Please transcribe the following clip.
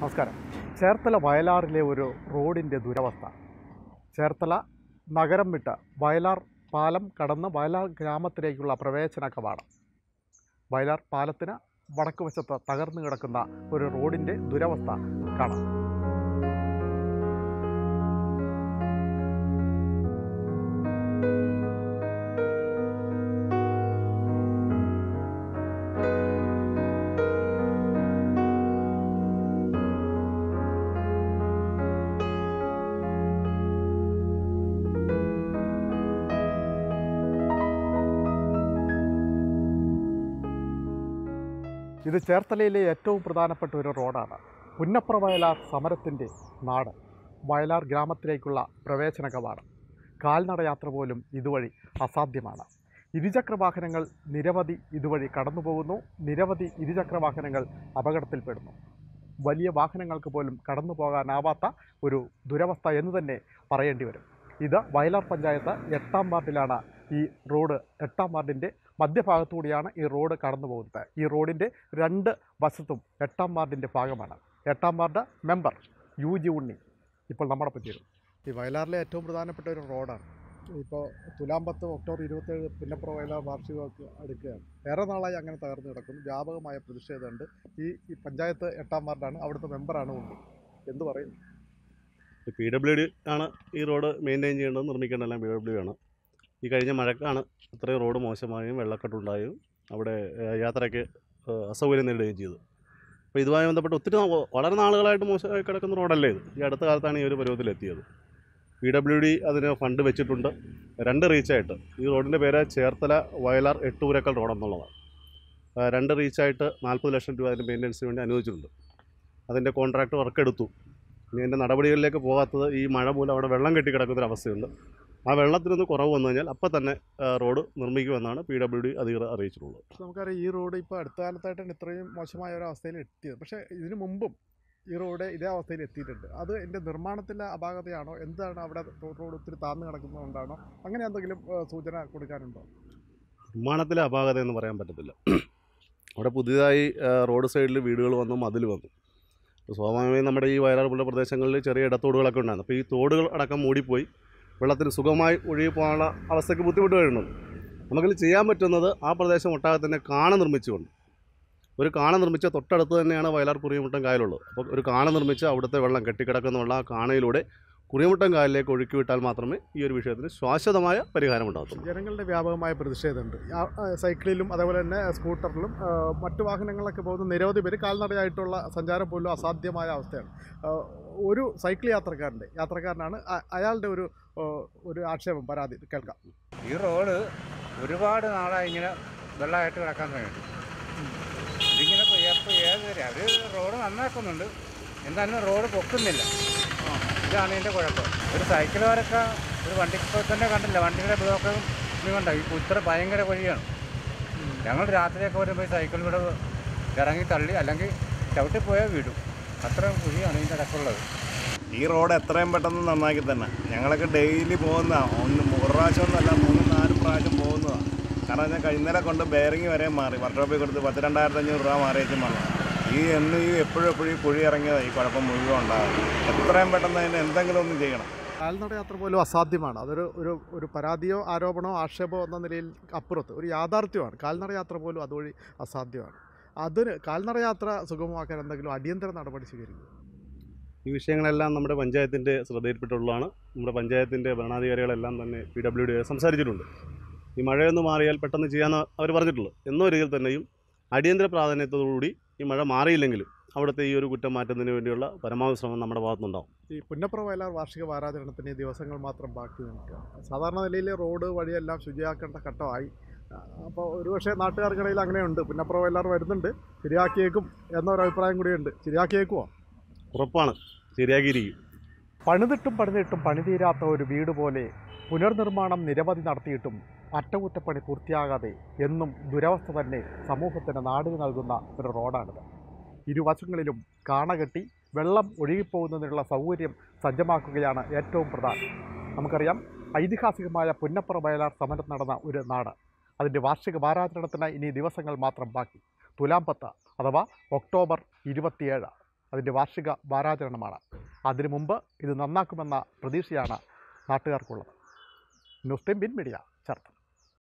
നമസ്കാരം ചേർത്തല വയലാറിലെ ഒരു റോഡിൻ്റെ ദുരവസ്ഥ ചേർത്തല നഗരം വിട്ട് വയലാർ പാലം കടന്ന് വയലാർ ഗ്രാമത്തിലേക്കുള്ള പ്രവേശന കവാടം വയലാർ പാലത്തിന് വടക്ക് വശത്ത് തകർന്നു കിടക്കുന്ന ഒരു റോഡിൻ്റെ ദുരവസ്ഥ കാണാം ഇത് ചേർത്തലയിലെ ഏറ്റവും പ്രധാനപ്പെട്ട ഒരു റോഡാണ് പുന്നപ്ര വയലാർ സമരത്തിൻ്റെ നാട് വയലാർ ഗ്രാമത്തിലേക്കുള്ള പ്രവേശന കവാടം കാൽനടയാത്ര പോലും ഇതുവഴി അസാധ്യമാണ് ഇരുചക്ര വാഹനങ്ങൾ നിരവധി ഇതുവഴി കടന്നു പോകുന്നു നിരവധി ഇരുചക്ര വാഹനങ്ങൾ അപകടത്തിൽപ്പെടുന്നു വലിയ വാഹനങ്ങൾക്ക് പോലും കടന്നു പോകാനാവാത്ത ഒരു ദുരവസ്ഥ എന്ന് തന്നെ പറയേണ്ടി വരും ഇത് വയലാർ പഞ്ചായത്ത് എട്ടാം വാർഡിലാണ് ഈ റോഡ് എട്ടാം വാർഡിൻ്റെ മധ്യഭാഗത്തുകൂടിയാണ് ഈ റോഡ് കടന്നു പോകുന്നത് ഈ റോഡിൻ്റെ രണ്ട് വശത്തും എട്ടാം വാർഡിൻ്റെ ഭാഗമാണ് എട്ടാം ward member U G Unni ഇപ്പോൾ നമ്മുടെ പറ്റിയിരുന്നു ഈ വയലാറിലെ ഏറ്റവും പ്രധാനപ്പെട്ട ഒരു റോഡാണ് ഇപ്പോൾ തുലാമ്പത്ത് ഒക്ടോബർ ഇരുപത്തേഴ് പുന്നപ്ര വയലാർ വാർഷികമൊക്കെ അടുക്കുകയാണ് ഏറെ നാളായി അങ്ങനെ തകർന്നു കിടക്കുന്നു വ്യാപകമായ പ്രതിഷേധമുണ്ട് ഈ ഈ പഞ്ചായത്ത് എട്ടാം വാർഡാണ് അവിടുത്തെ മെമ്പറാണ് ഉണ്ണി എന്ത് പറയുന്നു പി ഡബ്ല്യു ഡി ആണ് ഈ റോഡ് മെയിൻറ്റെയിൻ ചെയ്യേണ്ടത് നിർമ്മിക്കേണ്ടതെല്ലാം പി ഡബ്ല്യു ആണ് ഈ കഴിഞ്ഞ മഴക്കാണ് ഇത്രയും റോഡ് മോശമായും വെള്ളക്കെട്ടുണ്ടായും അവിടെ ഏഹ്, യാത്രയ്ക്ക് ഏഹ്, അസൗകര്യം നേരിടുകയും ചെയ്തു അപ്പോൾ ഇതുമായി ബന്ധപ്പെട്ട് ഒത്തിരി നാ- വളരെ നാളുകളായിട്ട് മോശമായി കിടക്കുന്ന റോഡല്ലേ ഇത് ഈ അടുത്ത കാലത്താണ് ഈ ഒരു പരുവത്തിലെത്തിയത് പി ഡബ്ല്യു ഡി അതിന് ഫണ്ട് വെച്ചിട്ടുണ്ട് രണ്ട് റീച്ചായിട്ട് ഈ റോഡിൻ്റെ പേര് ചേർത്തല വയലാർ എട്ടൂരക്കൽ റോഡെന്നുള്ളതാണ് ആ, രണ്ട് റീച്ചായിട്ട് നാൽപ്പത് ലക്ഷം രൂപ അതിൻ്റെ മെയിൻ്റനൻസിന് വേണ്ടി അനുവദിച്ചിട്ടുണ്ട് അതിൻ്റെ കോൺട്രാക്ട് വർക്ക് എടുത്തു ഇനി അതിൻ്റെ നടപടികളിലേക്ക് പോകാത്തത് ഈ മഴ മൂലം അവിടെ വെള്ളം കെട്ടി കിടക്കുന്ന ഒരു അവസ്ഥയുണ്ട് ആ വെള്ളത്തിനൊന്ന് കുറവ് വന്നു കഴിഞ്ഞാൽ അപ്പം തന്നെ ആ, റോഡ് നിർമ്മിക്കുമെന്നാണ് പി ഡബ്ല്യു ഡി അധികൃതർ അറിയിച്ചിട്ടുള്ളത് പക്ഷെ നമുക്കറിയാം ഈ റോഡ് ഇപ്പോൾ അടുത്ത കാലത്തായിട്ടാണ് ഇത്രയും മോശമായ ഒരു അവസ്ഥയിൽ എത്തിയത് പക്ഷേ ഇതിനു മുമ്പും ഈ റോഡ് ഇതേ അവസ്ഥയിൽ എത്തിയിട്ടുണ്ട് അത് എൻ്റെ നിർമ്മാണത്തിലെ അപാകതയാണോ എന്താണ് അവിടെ റോഡ് ഒത്തിരി താഴ്ന്നു കിടക്കുന്നതുകൊണ്ടാണോ അങ്ങനെ എന്തെങ്കിലും ഏഹ്, സൂചന കൊടുക്കാനുണ്ടോ നിർമ്മാണത്തിലെ അപാകത എന്ന് പറയാൻ പറ്റത്തില്ല അവിടെ പുതിയതായി ആ, റോഡ് സൈഡിൽ വീടുകൾ വന്നു മതിൽ വന്നു അപ്പോൾ സ്വാഭാവികമായും നമ്മുടെ ഈ വയലാർ പോലുള്ള പ്രദേശങ്ങളിൽ ചെറിയ ഇടത്തോടുകളൊക്കെ ഉണ്ടായിരുന്നു അപ്പോൾ ഈ തോടുകൾ അടക്കം മൂടിപ്പോയി വെള്ളത്തിന് സുഖമായി ഒഴുകി പോകാനുള്ള അവസ്ഥയ്ക്ക് ബുദ്ധിമുട്ട് വരുന്നുണ്ട് നമുക്കിത് ചെയ്യാൻ പറ്റുന്നത് ആ പ്രദേശം ഒട്ടാകെ തന്നെ കാണ നിർമ്മിച്ചുകൊണ്ട് ഒരു കാണ നിർമ്മിച്ച തൊട്ടടുത്ത് തന്നെയാണ് വയലാർ കുറിയമുട്ടം കായലുള്ളത് അപ്പോൾ ഒരു കാണ നിർമ്മിച്ച് അവിടുത്തെ വെള്ളം കെട്ടിക്കിടക്കുന്നുള്ള ആ കാണയിലൂടെ കുറിയമുട്ടം കായലിലേക്ക് ഒഴുക്കി വിട്ടാൽ മാത്രമേ ഈ ഒരു വിഷയത്തിന് ശാശ്വതമായ പരിഹാരം ഉണ്ടാകത്തുള്ളൂ ജനങ്ങളുടെ വ്യാപകമായ പ്രതിഷേധമുണ്ട് ആ, ആ, സൈക്കിളിലും അതേപോലെ തന്നെ സ്കൂട്ടറിലും ആ, മറ്റു വാഹനങ്ങളൊക്കെ പോകുന്ന നിരവധി പേര് കാൽനടയായിട്ടുള്ള സഞ്ചാരം പോലും അസാധ്യമായ അവസ്ഥയാണ് ആ, ഒരു സൈക്കിൾ യാത്രക്കാരൻ്റെ യാത്രക്കാരനാണ് അ- അയാളുടെ ഒരു ആ, ഒരു ആക്ഷേപം പരാതി കേൾക്കാം ഈ റോഡ് ഒരുപാട് നാളായി ഇങ്ങനെ വെള്ളമായിട്ട് കിടക്കാൻ തുടങ്ങി ഇതിങ്ങനെ ഇപ്പോൾ ഏത് വരെ അവർ റോഡ് നന്നാക്കുന്നുണ്ട് എന്തായാലും റോഡ് പൊക്കുന്നില്ല ഇതാണ് ഇതിൻ്റെ കുഴപ്പം ഒരു സൈക്കിളുകാരൊക്കെ ഒരു വണ്ടി ഇപ്പോൾ തന്നെ കണ്ടില്ല വണ്ടിയുടെ ബ്ലോക്ക് ഇത് കണ്ട ഈ ഇത്ര ഭയങ്കര കുഴിയാണ് ഞങ്ങൾ രാത്രിയൊക്കെ വരുമ്പോൾ ഈ സൈക്കിളിലൂടെ ഇറങ്ങി തള്ളി അല്ലെങ്കിൽ ചവിട്ടിപ്പോയാൽ വീടും അത്ര കുഴിയാണ് ഇതിൻ്റെ ഇടയ്ക്കുള്ളത് ഈ റോഡ് എത്രയും പെട്ടെന്ന് നന്നാക്കി തന്നെ ഞങ്ങളൊക്കെ ഡെയിലി പോകുന്ന ഒന്ന് ഒരു പ്രാവശ്യം ഒന്നല്ല മൂന്നും നാലും പ്രാവശ്യം പോകുന്നതാണ് കാരണം ഞാൻ ഇന്നലെ കൊണ്ട് ബെയറിങ് വരെ മാറി വർക്ക്ഷോപ്പിൽ കൊടുത്ത് പത്ത് രണ്ടായിരത്തി അഞ്ഞൂറ് രൂപ മാറിയേച്ചും വന്നു ഈ എന്ന് ഈ എപ്പോഴും എപ്പോഴും ഈ കുഴി ഇറങ്ങിയതാണ് ഈ കുഴപ്പം മുഴുവൻ ഉണ്ടാകും എത്രയും പെട്ടെന്ന് അതിന് എന്തെങ്കിലും ഒന്ന് ചെയ്യണം കാൽനടയാത്ര പോലും അസാധ്യമാണ് അതൊരു ഒരു ഒരു പരാതിയോ ആരോപണമോ ആക്ഷേപമോ എന്ന നിലയിൽ അപ്പുറത്ത് ഒരു യാഥാർത്ഥ്യമാണ് കാൽനടയാത്ര പോലും അതുവഴി അസാധ്യമാണ് അതിന് കാൽനടയാത്ര സുഗമമാക്കാൻ എന്തെങ്കിലും അടിയന്തര നടപടി സ്വീകരിക്കും ഈ വിഷയങ്ങളെല്ലാം നമ്മുടെ പഞ്ചായത്തിൻ്റെ ശ്രദ്ധയിൽപ്പെട്ടുള്ളതാണ് നമ്മുടെ പഞ്ചായത്തിൻ്റെ ഭരണാധികാരികളെല്ലാം തന്നെ പി ഡബ്ല്യു ഡി സംസാരിച്ചിട്ടുണ്ട് ഈ മഴയൊന്ന് മാറിയാൽ പെട്ടെന്ന് ചെയ്യാമെന്ന് അവർ പറഞ്ഞിട്ടുള്ളൂ എന്നോ രീതിയിൽ തന്നെയും അടിയന്തര പ്രാധാന്യത്തോടുകൂടി ഈ മഴ മാറിയില്ലെങ്കിലും അവിടുത്തെ ഈ ഒരു കുറ്റം മാറ്റുന്നതിന് വേണ്ടിയുള്ള പരമാവധി ശ്രമം നമ്മുടെ ഭാഗത്തുനിന്നുണ്ടാവും ഈ പുന്നപ്ര വയലാർ വാർഷിക വാരാചരണത്തിന് ഈ ദിവസങ്ങൾ മാത്രം ബാക്കി നിൽക്കുക സാധാരണ നിലയിൽ റോഡ് വഴിയെല്ലാം ശുചിയാക്കേണ്ട ഘട്ടമായി അപ്പോൾ ഒരുപക്ഷെ നാട്ടുകാർക്കിടയിൽ അങ്ങനെയുണ്ട് പുന്നപ്ര വയലാർ വരുന്നുണ്ട് ശരിയാക്കിയേക്കും എന്നൊരു അഭിപ്രായം കൂടിയുണ്ട് ശരിയാക്കിയേക്കുമോ ഉറപ്പാണ് ശരിയാക്കിയിരിക്കും പണിതിട്ടും പണിതിട്ടും പണിതീരാത്ത ഒരു വീട് പോലെ പുനർനിർമ്മാണം നിരവധി നടത്തിയിട്ടും അറ്റകുറ്റപ്പണി പൂർത്തിയാകാതെ എന്നും ദുരവസ്ഥ തന്നെ സമൂഹത്തിന് നാടിന് നൽകുന്ന ഒരു റോഡാണിത് ഇരുവശങ്ങളിലും കാണകെട്ടി വെള്ളം ഒഴുകിപ്പോകുന്നതിനുള്ള സൗകര്യം സജ്ജമാക്കുകയാണ് ഏറ്റവും പ്രധാനം നമുക്കറിയാം ഐതിഹാസികമായ പുന്നപ്പുറ വയലാർ സമരം നടന്ന ഒരു നാട് അതിൻ്റെ വാർഷിക വാരാചരണത്തിന് ഇനി ദിവസങ്ങൾ മാത്രം ബാക്കി തുലാമ്പത്ത് അഥവാ ഒക്ടോബർ ഇരുപത്തിയേഴ് അതിൻ്റെ വാർഷിക വാരാചരണമാണ് അതിനു മുമ്പ് ഇത് നന്നാക്കുമെന്ന പ്രതീക്ഷയാണ് നാട്ടുകാർക്കുള്ളത് ന്യൂസ് ടൈം ബിൻ മീഡിയ ചേർത്ത്